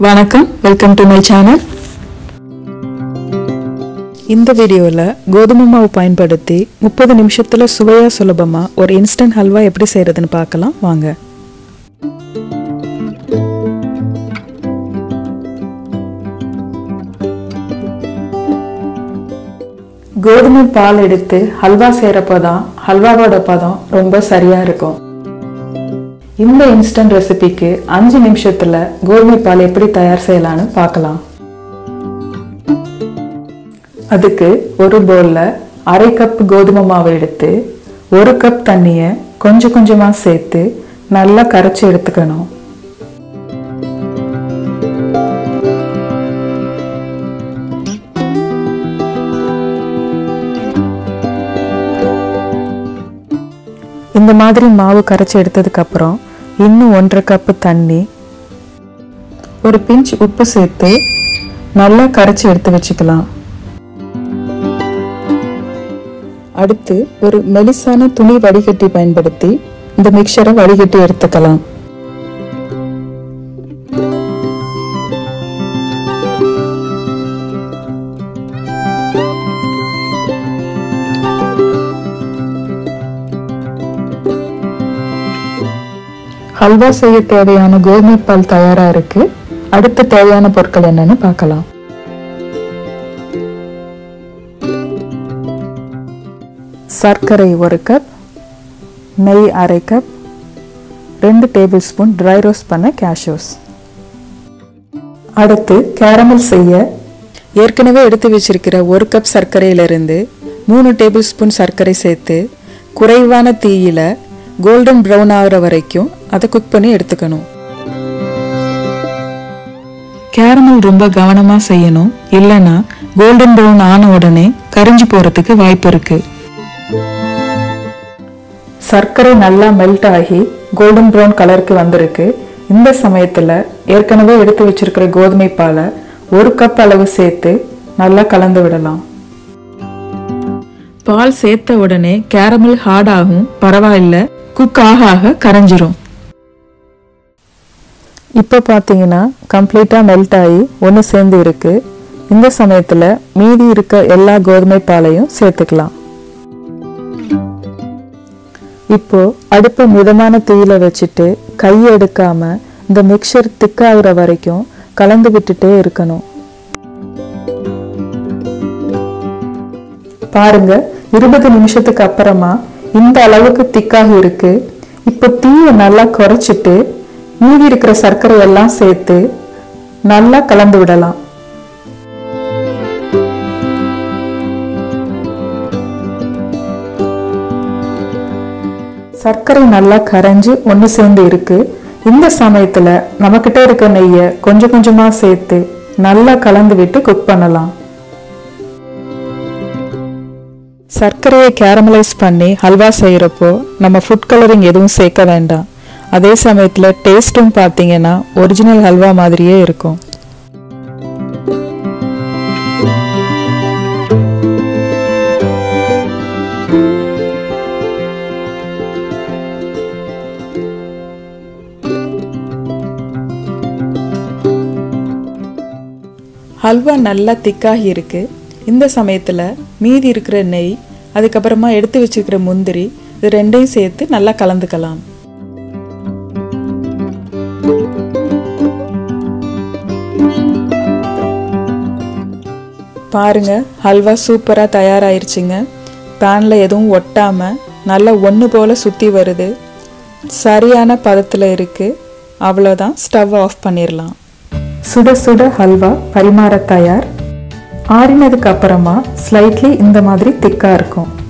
வணக்கம் welcome to my channel இந்த வீடியோவில் கோதுமை மாவு பயன்படுத்தி முப்பது நிமிஷத்தில் சுவையாக சுலபமாக ஒரு இன்ஸ்டன்ட் ஹல்வா எப்படி செய்கிறதுன்னு பார்க்கலாம் வாங்க கோதுமை பால் எடுத்து ஹல்வா செய்கிறப்போ தான் ஹல்வாவோட பதம் ரொம்ப சரியாக இருக்கும் இந்த இன்ஸ்டன்ட் ரெசிபிக்கு அஞ்சு நிமிஷத்துல கோதுமை பால் எப்படி தயார் செய்யலாம்னு பார்க்கலாம் அதுக்கு ஒரு பவுல்ல அரை கப் கோதுமை மாவு எடுத்து ஒரு கப் தண்ணியை கொஞ்சம் கொஞ்சமா சேர்த்து நல்லா கரைச்சி எடுத்துக்கணும் இந்த மாதிரி மாவு கரைச்சி எடுத்ததுக்கு அப்புறம் இன்னும் ஒன்றரை கப்பு தண்ணி ஒரு பிஞ்ச் உப்பு சேர்த்து நல்லா கரைச்சி எடுத்து வச்சுக்கலாம் அடுத்து ஒரு மெலிசான துணி வடிகட்டி பயன்படுத்தி இந்த மிக்சரை வடிகட்டி எடுத்துக்கலாம் ஹல்வா செய்ய தேவையான கோதுமை பால் தயாரா இருக்கு அடுத்து தேவையான பொருட்கள் என்னன்னு பார்க்கலாம் சர்க்கரை ஒரு கப் நெய் அரை கப் ரெண்டு டேபிள் ஸ்பூன் ட்ரை ரோஸ்ட் பண்ண கேஷ்யூஸ் அடுத்து கேரமல் செய்ய ஏற்கனவே எடுத்து வச்சிருக்கிற ஒரு கப் சர்க்கரையிலிருந்து மூணு டேபிள் ஸ்பூன் சர்க்கரை சேர்த்து குறைவான தீயில கோல்டன் ப்ரௌன் ஆகிற வரைக்கும் அதை குக் பண்ணி எடுத்துக்கணும் கேரமல் ரொம்ப கவனமா செய்யணும் இல்லைன்னா கோல்டன் ப்ரௌன் ஆன உடனே கரிஞ்சு போறதுக்கு வாய்ப்பு இருக்கு சர்க்கரை நல்லா மெல்ட் ஆகி கோல்டன் ப்ரௌன் கலருக்கு வந்திருக்கு இந்த சமயத்துல ஏற்கனவே எடுத்து வச்சிருக்கிற கோதுமை பாலை ஒரு கப் அளவு சேர்த்து நல்லா கலந்து விடலாம் பால் சேர்த்த உடனே கேரமல் ஹார்ட் ஆகும் பரவாயில்ல குக் ஆக ஆக கரைஞ்சிரும் இப்போ பார்த்தீங்கன்னா கம்ப்ளீட்டாக மெல்ட் ஆகி ஒன்று சேர்ந்து இருக்கு இந்த சமயத்தில் மீதி இருக்க எல்லா கோதுமை பாலையும் சேர்த்துக்கலாம் இப்போ அடுப்பை மிதமான தீயில வச்சுட்டு கை எடுக்காம இந்த மிக்சர் திக்காகிற வரைக்கும் கலந்து விட்டுட்டே இருக்கணும் பாருங்க இருபது நிமிஷத்துக்கு அப்புறமா இந்த அளவுக்கு திக்காகி இருக்கு இப்போ தீயை நல்லா குறைச்சிட்டு மீதி இருக்கிற சர்க்கரை எல்லாம் சேர்த்து நல்லா கலந்து விடலாம் சர்க்கரை நல்லா கரைஞ்சு ஒன்று சேர்ந்து இருக்கு இந்த சமயத்துல நம்மக்கிட்ட இருக்க நெய்யை கொஞ்சம் கொஞ்சமா சேர்த்து நல்லா கலந்து விட்டு குக் பண்ணலாம் சர்க்கரையை கேரமலைஸ் பண்ணி ஹல்வா செய்கிறப்போ நம்ம ஃபுட் கலரிங் எதுவும் சேர்க்க வேண்டாம் அதே சமயத்தில் டேஸ்ட்டும் பார்த்தீங்கன்னா ஒரிஜினல் ஹல்வா மாதிரியே இருக்கும் ஹல்வா நல்லா திக்காகி இருக்கு இந்த சமயத்தில் மீதி இருக்கிற நெய் அதுக்கப்புறமா எடுத்து வச்சுருக்கிற முந்திரி இது ரெண்டையும் சேர்த்து நல்லா கலந்துக்கலாம் பாருங்க ஹல்வா சூப்பராக தயாராயிருச்சுங்க பேனில் எதுவும் ஒட்டாமல் நல்லா ஒன்று போல் சுற்றி வருது சரியான பதத்தில் இருக்குது அவ்வளோதான் ஸ்டவ் ஆஃப் பண்ணிடலாம் சுட சுட ஹல்வா பரிமாற தயார் ஆறினதுக்கு அப்புறமா ஸ்லைட்லி இந்த மாதிரி திக்காக இருக்கும்